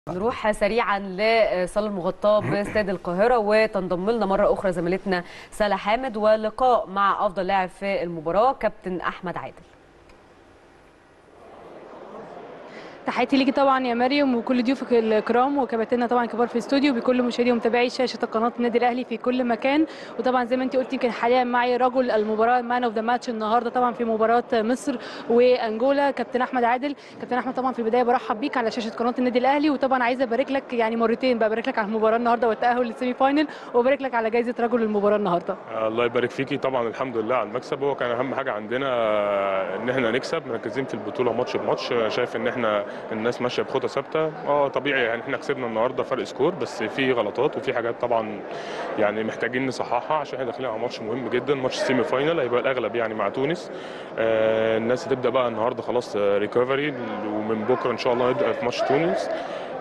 نروح سريعا لصالة المغطاة باستاد القاهرة وتنضم لنا مرة أخرى زميلتنا سلا حامد ولقاء مع أفضل لاعب في المباراة كابتن أحمد عادل تحياتي ليكي طبعا يا مريم وكل ضيوفك الكرام وكباتننا طبعا كبار في الاستوديو بكل مشاهدي ومتابعي شاشه قناه النادي الاهلي في كل مكان وطبعا زي ما انت قلتي يمكن حاليا معي رجل المباراه مان اوف ذا ماتش النهارده طبعا في مباراه مصر وانجولا كابتن احمد عادل كابتن احمد طبعا في البدايه برحب بيك على شاشه قناه النادي الاهلي وطبعا عايزه ابارك لك يعني مرتين ببارك لك على المباراه النهارده والتاهل للسيمي فاينل وبارك لك على جائزه رجل المباراه النهارده الله يبارك فيكي طبعا الحمد لله على المكسب هو كان اهم حاجه عندنا ان احنا نكسب مركزين في البطوله ماتش بماتش شايف ان احنا الناس ماشيه بخطى ثابته اه طبيعي يعني احنا كسبنا النهارده فرق سكور بس في غلطات وفي حاجات طبعا يعني محتاجين نصححها عشان احنا داخلين على ماتش مهم جدا ماتش سيمي فاينل هيبقى الاغلب يعني مع تونس آه الناس هتبدا بقى النهارده خلاص ريكفري ومن بكره ان شاء الله نبدا في ماتش تونس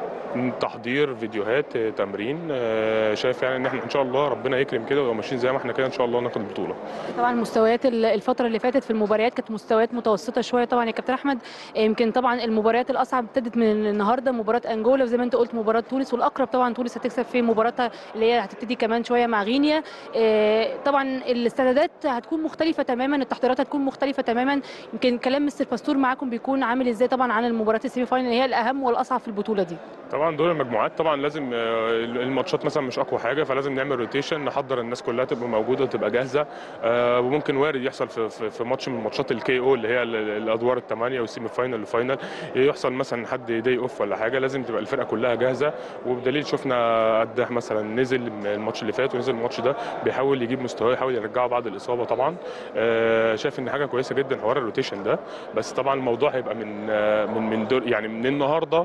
تحضير فيديوهات تمرين شايف يعني ان احنا ان شاء الله ربنا يكرم كده ونبقى ماشيين زي ما احنا كده ان شاء الله ناخد البطوله طبعا مستويات الفتره اللي فاتت في المباريات كانت مستويات متوسطه شويه طبعا يا كابتن احمد يمكن طبعا المباريات الاصعب ابتدت من النهارده مباراه انجولا وزي ما انت قلت مباراه تونس والاقرب طبعا تونس هتكسب في مباراتها اللي هي هتبتدي كمان شويه مع غينيا طبعا الاستعدادات هتكون مختلفه تماما التحضيرات هتكون مختلفه تماما يمكن كلام مستر باستور معاكم بيكون عامل ازاي طبعا عن المباراه السيمي فاينل اللي هي الاهم والاصعب في البطوله دي طبعا دور المجموعات طبعا لازم الماتشات مثلا مش اقوى حاجه فلازم نعمل روتيشن نحضر الناس كلها تبقى موجوده وتبقى جاهزه وممكن وارد يحصل في, في ماتش من ماتشات الكي او اللي هي الادوار الثمانيه والسيمي فاينل والفاينل يحصل مثلا حد داي اوف ولا حاجه لازم تبقى الفرقه كلها جاهزه وبدليل شفنا قداح مثلا نزل الماتش اللي فات ونزل الماتش ده بيحاول يجيب مستواه يحاول يرجعه بعد الاصابه طبعا شايف ان حاجه كويسه جدا حوار الروتيشن ده بس طبعا الموضوع هيبقى من من من دور يعني من النهارده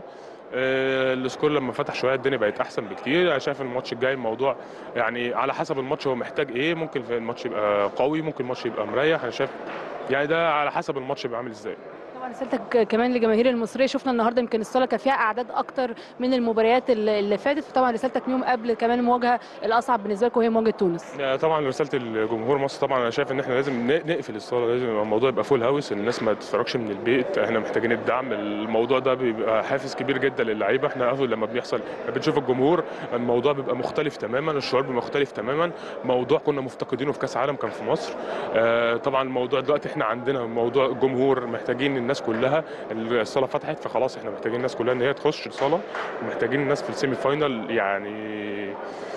السكور لما فتح شويه الدنيا بقت احسن بكتير انا شايف الماتش الجاي الموضوع يعني على حسب الماتش هو محتاج ايه ممكن الماتش يبقى قوي ممكن الماتش يبقى مريح انا شايف يعني ده على حسب الماتش يبقى عامل ازاي طبعا رسالتك كمان للجماهير المصريه شفنا النهارده يمكن الصاله كان فيها اعداد اكتر من المباريات اللي فاتت فطبعا رسالتك يوم قبل كمان المواجهه الاصعب بالنسبه لكم وهي مواجهه تونس طبعا رساله الجمهور مصر طبعا انا شايف ان احنا لازم نقفل الصاله لازم الموضوع يبقى فول هاوس الناس ما تتفرجش من البيت احنا محتاجين الدعم الموضوع ده بيبقى حافز كبير جدا للعيبه احنا اول لما بيحصل بنشوف الجمهور الموضوع بيبقى مختلف تماما الشعور بيبقى مختلف تماما موضوع كنا مفتقدينه في كاس عالم كان في مصر طبعا الموضوع دلوقتي احنا عندنا موضوع الجمهور محتاجين الناس كلها الصاله فتحت فخلاص احنا محتاجين الناس كلها ان هي تخش الصاله ومحتاجين الناس في السيمي فاينل يعني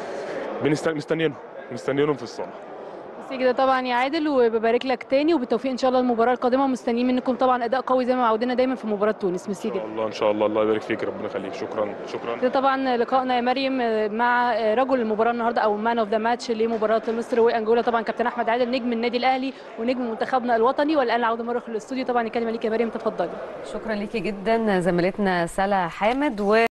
مستنيينهم مستنيينهم في الصاله بس كده طبعا يا عادل وببارك لك تاني وبالتوفيق ان شاء الله المباراه القادمه مستنيين منكم طبعا اداء قوي زي ما عودنا دايما في مباراه تونس ميرسي جدا ان شاء الله ان شاء الله الله يبارك فيك ربنا يخليك شكرا شكرا ده طبعا لقائنا يا مريم مع رجل المباراه النهارده او مان اوف ذا ماتش لمباراه مصر وانجولا طبعا كابتن احمد عادل نجم النادي الاهلي ونجم منتخبنا الوطني والان العوده مره في الاستوديو طبعا الكلمه ليك يا مريم تفضلي شكرا ليكي جدا زميلتنا سلا حامد و